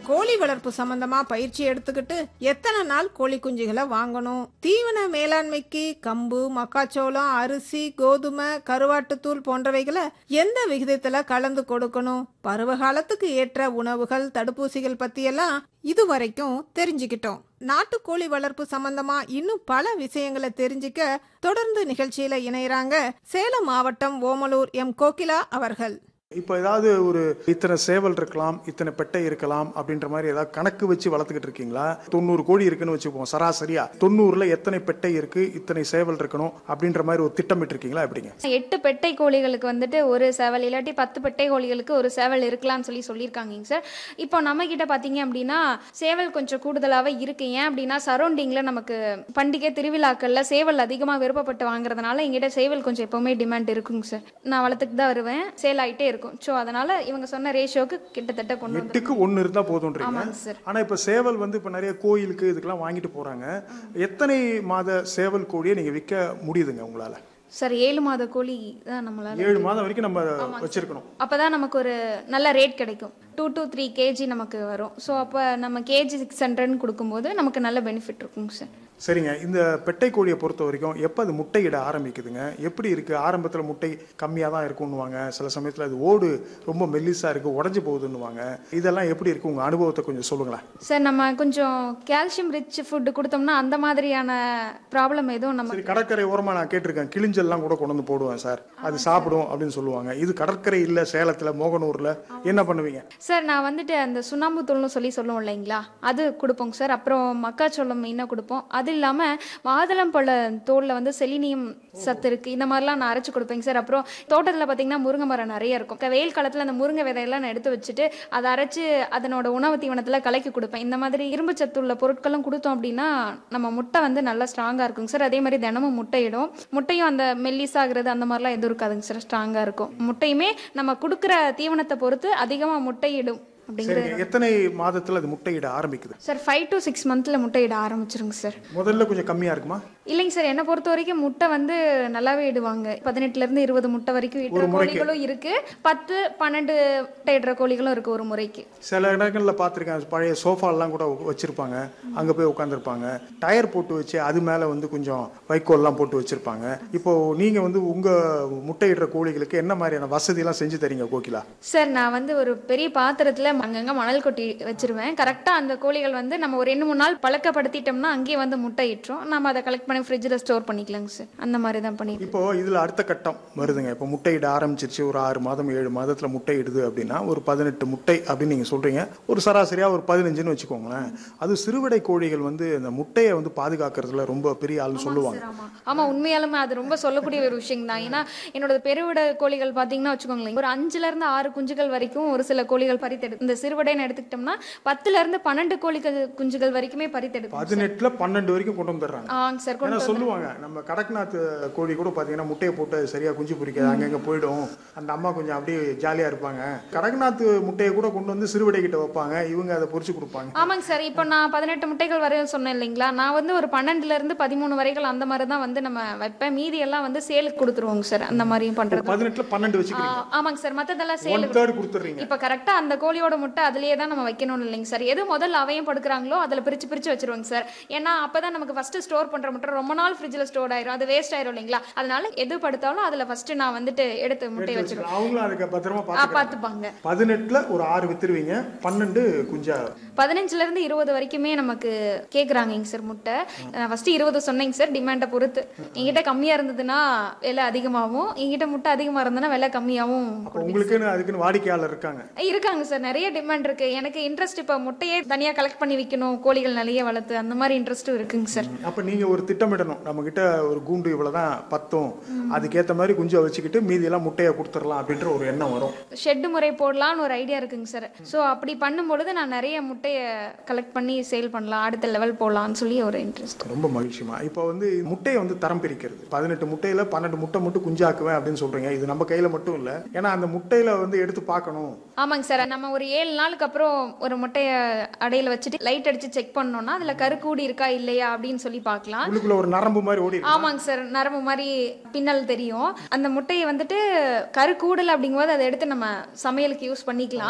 கோழி வளர்ப்பு சம்பந்தமா பயிற்சி எடுத்துக்கிட்டு எத்தனை நாள் கோழி குஞ்சுகளை வாங்கணும் தீவன மேலாண்மைக்கு கம்பு மக்காச்சோளம் அரிசி கோதுமை கருவாட்டுத்தூள் போன்றவைகளை எந்த விகிதத்துல கலந்து கொடுக்கணும் பருவ காலத்துக்கு ஏற்ற உணவுகள் தடுப்பூசிகள் பத்தியெல்லாம் இதுவரைக்கும் தெரிஞ்சுக்கிட்டோம் நாட்டுக்கோழி வளர்ப்பு சம்பந்தமா இன்னும் பல விஷயங்களை தெரிஞ்சுக்க தொடர்ந்து நிகழ்ச்சியில இணையறாங்க சேலம் மாவட்டம் ஓமலூர் எம் கோகிலா அவர்கள் இப்போ ஏதாவது ஒரு இத்தனை சேவல் இருக்கலாம் இத்தனை பெட்டை இருக்கலாம் அப்படின்ற மாதிரி ஏதாவது கணக்கு வச்சு வளர்த்துக்கிட்டு இருக்கீங்களா தொண்ணூறு கோழி இருக்குன்னு வச்சுப்போம் சராசரியா தொண்ணூறுல எத்தனை பெட்டை இருக்கு இத்தனை சேவல் இருக்கணும் அப்படின்ற மாதிரி ஒரு திட்டமிட்டு இருக்கீங்களா எப்படிங்க எட்டு பெட்டை கோழிகளுக்கு வந்துட்டு ஒரு சேவல் இல்லாட்டி பத்து பெட்டை கோழிகளுக்கு ஒரு சேவல் இருக்கலாம்னு சொல்லி சொல்லியிருக்காங்க சார் இப்போ நம்ம கிட்ட பார்த்தீங்க அப்படின்னா சேவல் கொஞ்சம் கூடுதலாகவே இருக்கு ஏன் அப்படின்னா சரௌண்டிங்கில் நமக்கு பண்டிகை திருவிழாக்கள்ல சேவல் அதிகமாக விருப்பப்பட்டு வாங்குறதுனால எங்கிட்ட சேவல் கொஞ்சம் எப்பவுமே டிமாண்ட் இருக்குங்க சார் நான் வளர்த்துக்கு தான் வருவேன் சேல் ஆகிட்டே இருக்கும் ஸோ அதனால இவங்க சொன்ன ரேஷியோக்கு கிட்டத்தட்ட கொண்டு வந்து எட்டுக்கு ஒன்னு இருந்தா போதும்ன்றீங்க ஆமாங்க சார் ஆனா இப்ப சேவல் வந்து இப்ப நிறைய கோயிலுக்கு இதுக்கெல்லாம் வாங்கிட்டு போறாங்க எத்தனை மாத சேவல் கோழியை நீங்க விற்க முடியுதுங்க உங்களால சார் ஏழு மாத கோழி தான் நம்மளால ஏழு மாதம் வரைக்கும் நம்ம வச்சிருக்கணும் அப்பதான் நமக்கு ஒரு நல்ல ரேட் கிடைக்கும் டூ to த்ரீ கேஜி நமக்கு வரும் ஸோ அப்போ நம்ம கேஜி சிக்ஸ் ஹண்ட்ரட்னு கொடுக்கும்போது நமக்கு நல்ல பெனிஃபிட் இருக்குங்க சார் சரிங்க இந்த பெட்டை கோழியை பொறுத்த வரைக்கும் எப்போ அது முட்டையிட ஆரம்பிக்குதுங்க எப்படி இருக்கு ஆரம்பத்தில் முட்டை கம்மியாக தான் இருக்குன்னுவாங்க சில சமயத்தில் அது ஓடு ரொம்ப மெல்லிசா இருக்கு உடஞ்சி போகுதுன்னுவாங்க இதெல்லாம் எப்படி இருக்கு உங்க அனுபவத்தை கொஞ்சம் சொல்லுங்களேன் சார் நம்ம கொஞ்சம் கால்சியம் ரிச் ஃபுட்டு கொடுத்தோம்னா அந்த மாதிரியான ப்ராப்ளம் எதுவும் நம்ம சரி கடற்கரை ஓரமா நான் கேட்டிருக்கேன் கிளிஞ்சல்லாம் கூட கொண்டு வந்து போடுவேன் சார் அது சாப்பிடும் அப்படின்னு சொல்லுவாங்க இது கடற்கரை இல்ல சேலத்துல மோகனூர்ல என்ன பண்ணுவீங்க சார் நான் வந்துட்டு அந்த சுண்ணாம்பு தூள்னு சொல்லி சொல்லுவோம் இல்லைங்களா அது கொடுப்போங்க சார் அப்புறம் மக்காச்சோளம் மெயினாக கொடுப்போம் அது இல்லாமல் மாதுளம்பழ தோலில் வந்து செலினியம் சத்து இருக்குது இந்த மாதிரிலாம் நான் அரைச்சி கொடுப்பேங்க சார் அப்புறம் தோட்டத்தில் பார்த்தீங்கன்னா முருங்கை மரம் நிறைய இருக்கும் க- வெயில் காலத்தில் அந்த முருங்கை விதையெல்லாம் நான் எடுத்து வச்சுட்டு அதை அரைச்சி அதனோட உணவு தீவனத்தில் கலக்கி கொடுப்பேன் இந்த மாதிரி இரும்பு சத்து உள்ள பொருட்களும் கொடுத்தோம் அப்படின்னா நம்ம முட்டை வந்து நல்லா ஸ்ட்ராங்காக இருக்குங்க சார் அதே மாதிரி தினமும் முட்டையிடும் முட்டையும் அந்த மெல்லிஸாகிறது அந்த மாதிரிலாம் எதுவும் இருக்காதுங்க சார் ஸ்ட்ராங்காக இருக்கும் முட்டையுமே நம்ம கொடுக்குற தீவனத்தை பொறுத்து அதிகமாக முட்டையிடும் அப்படிங்கிற சரிங்க எத்தனை மாதத்துல அது முட்டையிட ஆரம்பிக்குது சார் ஃபைவ் டு சிக்ஸ் மந்த்தில் முட்டையிட ஆரம்பிச்சிருங்க சார் முதல்ல கொஞ்சம் கம்மியா இருக்குமா இல்லைங்க சார் என்னை பொறுத்த வரைக்கும் முட்டை வந்து நல்லாவே இடுவாங்க பதினெட்டுலேருந்து இருபது முட்டை வரைக்கும் இடுற கோழிகளும் இருக்கு பத்து பன்னெண்டு முட்டை இடுற கோழிகளும் இருக்கு ஒரு முறைக்கு சில இடங்கள்ல பார்த்துருக்கேன் பழைய சோஃபாலாம் கூட வச்சிருப்பாங்க அங்க போய் உட்காந்துருப்பாங்க டயர் போட்டு வச்சு அது மேல வந்து கொஞ்சம் வைக்கோல்லாம் போட்டு வச்சிருப்பாங்க இப்போ நீங்க வந்து உங்க முட்டையிடுற கோழிகளுக்கு என்ன மாதிரியான வசதி எல்லாம் செஞ்சு தரீங்க கோகிலா சார் நான் வந்து ஒரு பெரிய பாத்திரத்தில் அங்கங்கே மணல் கொட்டி வச்சிருவேன் கரெக்டாக அந்த கோழிகள் வந்து நம்ம ஒரு ரெண்டு மூணு நாள் பழக்கப்படுத்திட்டோம்னா அங்கேயே வந்து முட்டை இட்டுரும் நம்ம அதை கலெக்ட் பண்ணி ஃப்ரிட்ஜில் ஸ்டோர் பண்ணிக்கலாங்க சார் அந்த மாதிரி தான் பண்ணி இப்போ இதுல அடுத்த கட்டம் வருதுங்க இப்போ முட்டையிட ஆரம்பிச்சிருச்சு ஒரு ஆறு மாதம் ஏழு மாதத்துல முட்டையிடுது அப்படின்னா ஒரு பதினெட்டு முட்டை அப்படின்னு நீங்க சொல்றீங்க ஒரு சராசரியா ஒரு பதினஞ்சுன்னு வச்சுக்கோங்களேன் அது சிறுவிடை கோழிகள் வந்து அந்த முட்டையை வந்து பாதுகாக்கிறதுல ரொம்ப பெரிய ஆள்னு சொல்லுவாங்க ஆமா ஆமா உண்மையாலுமே அது ரொம்ப சொல்லக்கூடிய ஒரு விஷயம் தான் ஏன்னா என்னோட பெருவிட கோழிகள் பாத்தீங்கன்னா வச்சுக்கோங்களேன் ஒரு அஞ்சுல இருந்து ஆறு குஞ்சுகள் வரைக்கும் ஒரு சில கோழிகள் பறித்தெடு இந்த சிறுவடைன்னு எடுத்துக்கிட்டோம்னா பத்துல இருந்து பன்னெண்டு கோழிகள் குஞ்சுகள் வரைக்குமே பறித்தெடுக்கும் பதினெட்டுல பன்னெண்டு வரைக்கும் கொண்டு வந்துடுறாங்க ஆங்க சார் ஏன்னா கொண்டு வந்து- சொல்லுவாங்க நம்ம கடக்நாத் கோழி கூட பாத்தீங்கன்னா முட்டையை போட்டு அது சரியா குஞ்சு பொரிக்காது அங்கங்க போயிடும் அந்த அம்மா கொஞ்சம் அப்படியே ஜாலியா இருப்பாங்க கடக்நாத் முட்டையை கூட கொண்டு வந்து சிறுவிடை கிட்ட வைப்பாங்க இவங்க அதை பொரிச்சு கொடுப்பாங்க ஆமாங்க சார் இப்போ நான் பதினெட்டு முட்டைகள் வரையும் சொன்னேன் இல்லைங்களா நான் வந்து ஒரு பன்னெண்டுல இருந்து பதிமூணு வரைகள் அந்த மாதிரி தான் வந்து நம்ம வைப்பேன் மீதி எல்லாம் வந்து சேலுக்கு கொடுத்துருவோங்க சார் அந்த மாதிரியும் பண்றது பதினெட்டுல பன்னெண்டு ஆ, வச்சுக்கிறீங்க ஆமாங்க சார் மத்ததெல்லாம் ஒன் சேலுக்கு தேர்ட் கொடுத்துறீங்க இப்ப கரெக்டா அந்த கோழியோட முட்டை அதுலயே தான் நம்ம வைக்கணும் இல்லைங்க சார் எது முதல்ல அவையும் படுக்கிறாங்களோ அதுல பிரிச்சு பிரிச்சு வச்சிருவாங்க சார் ஏன்னா அப்பதான் நமக்கு ஃபர்ஸ்ட் ஸ்டோர் பண்ற முட்டை ரொம்ப நாள் ஃப்ரிட்ஜ்ல ஸ்டோர் ஆயிரும் அது வேஸ்ட் ஆயிரும் இல்லைங்களா அதனால எது படுத்தாலும் அதுல ஃபர்ஸ்ட் நான் வந்துட்டு எடுத்து முட்டையை வச்சிருவேன் அவங்களும் அதுக்கு பத்திரமா ஆ, பாத்துக்கிறாங்க பாத்துப்பாங்க பதினெட்டுல ஒரு ஆறு வித்துருவீங்க பன்னெண்டு குஞ்சா பதினஞ்சுல இருந்து இருபது வரைக்குமே நமக்கு கேக்குறாங்கங்க சார் முட்டை நான் ஃபர்ஸ்ட் இருபது சொன்னேங்க சார் டிமாண்டை பொறுத்து என்கிட்ட கம்மியா இருந்ததுன்னா விலை அதிகமாகும் என்கிட்ட முட்டை அதிகமா இருந்ததுன்னா விலை கம்மியாவும் அப்ப உங்களுக்குன்னு அதுக்குன்னு வாடிக்கையாளர் இருக்காங்க இருக்காங்க சார் நிறைய டிமாண்ட் இருக்கு எனக்கு இன்ட்ரெஸ்ட் இப்போ முட்டையே தனியா கலெக்ட் பண்ணி விற்கணும் கோழிகள் நிறைய வளர்த்து அந்த மாதிரி இன்ட்ரெஸ்ட்டும் இருக்குங்க சார் அப்ப நீங்க ஒரு திட்டமிடணும் நம்ம கிட்ட ஒரு கூண்டு இவ்வளவுதான் பத்தும் அதுக்கேத்த மாதிரி குஞ்சை வச்சுக்கிட்டு மீதி எல்லாம் முட்டையை கொடுத்துடலாம் அப்படின்ற ஒரு எண்ணம் வரும் ஷெட்டு முறை போடலாம்னு ஒரு ஐடியா இருக்குங்க சார் ஸோ அப்படி பண்ணும்பொழுது நான் நிறைய முட்டையை கலெக்ட் பண்ணி சேல் பண்ணலாம் அடுத்த லெவல் போடலாம்னு சொல்லி ஒரு இன்ட்ரெஸ்ட் ரொம்ப மகிழ்ச்சிமா இப்போ வந்து முட்டையை வந்து தரம் பிரிக்கிறது பதினெட்டு முட்டையில பன்னெண்டு முட்டை மட்டும் குஞ்சாக்குவேன் அப்படின்னு சொல்றீங்க இது நம்ம கையில மட்டும் இல்ல ஏன்னா அந்த முட்டையில வந்து எடுத்து பார்க்கணும் ஆமாங்க சார் நம்ம ஒரு ஏழு நாளுக்கு அப்புறம் ஒரு முட்டையை அடையில வச்சுட்டு லைட் அடிச்சு செக் பண்ணோம்னா அதுல கருக்கூடி இருக்கா இல்லையா அப்படின்னு சொல்லி பார்க்கலாம் உள்ளுக்குள்ள ஒரு நரம்பு மாதிரி ஓடி இருக்கு. ஆமாங்க சார் நரம்பு மாதிரி பின்னல் தெரியும் அந்த முட்டையை வந்துட்டு கரு கூடல் அப்படிங்கும்போது அதை எடுத்து நம்ம சமையலுக்கு யூஸ் பண்ணிக்கலாம்